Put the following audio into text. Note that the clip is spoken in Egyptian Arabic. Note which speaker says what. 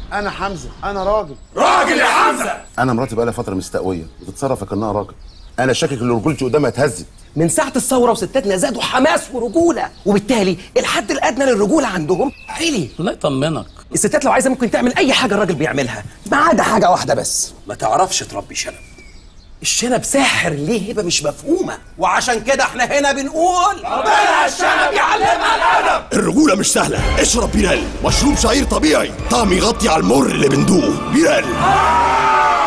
Speaker 1: انا حمزه انا راجل
Speaker 2: راجل يا حمزه
Speaker 1: انا مراتي بقى لها فتره مستقويه بتتصرف كانها راجل انا شاكك ان رجولتي قدامها اتهزت
Speaker 3: من ساعة الثورة وستاتنا زادوا حماس ورجولة وبالتالي الحد الأدنى للرجولة عندهم عالي
Speaker 4: الله يطمنك
Speaker 3: الستات لو عايزة ممكن تعمل أي حاجة الراجل بيعملها ما عدا حاجة واحدة بس
Speaker 4: ما تعرفش تربي شنب
Speaker 3: الشنب ساحر ليه هبة مش مفهومة وعشان كده احنا هنا بنقول
Speaker 2: ربنا الشنب يعلمها الادب
Speaker 5: الرجولة مش سهلة اشرب بيرال مشروب شعير طبيعي طعم يغطي على المر اللي بندوقه بيرال